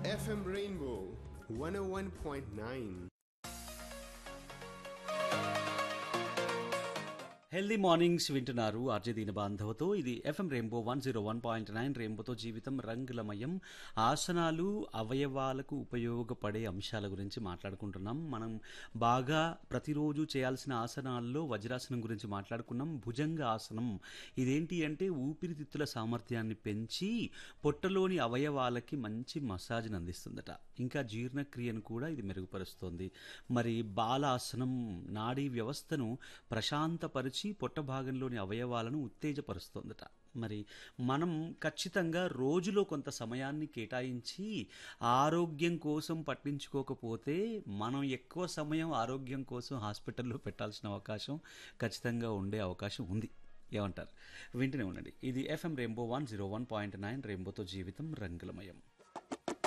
FM Rainbow 101.9. Healthy mornings వింటున్నారు RJ Deena బాంధవతో ఇది FM rainbow one zero one point nine రెయిన్బోతో జీవితం రంగులమయం ఆసనాలు అవయవాలకు ఉపయోగపడే అంశాల గురించి మాట్లాడుకుంటున్నాం మనం బాగా ప్రతిరోజు చేయాల్సిన ఆసనాల్లో వజ్రాసనం గురించి మాట్లాడుకున్నాం భుజంగ ఆసనం ఇదేంటి అంటే ఊపిరితిత్తుల సామర్థ్యాన్ని పెంచి పొట్టలోని అవయవాలకి మంచి మసాజ్ని అందిస్తుందట ఇంకా జీర్ణక్రియను కూడా ఇది మెరుగుపరుస్తుంది మరి బాలాసనం నాడీ వ్యవస్థను ప్రశాంతపరిచి పొట్ట భాగంలోని అవయవాలను ఉత్తేజపరుస్తుందట మరి మనం ఖచ్చితంగా రోజులో కొంత సమయాన్ని కేటాయించి ఆరోగ్యం కోసం పట్టించుకోకపోతే మనం ఎక్కువ సమయం ఆరోగ్యం కోసం హాస్పిటల్లో పెట్టాల్సిన అవకాశం ఖచ్చితంగా ఉండే అవకాశం ఉంది ఏమంటారు వింటూనే ఉండండి ఇది FM rainbow one zero one point nine రెయిన్బోతో జీవితం రంగులమయం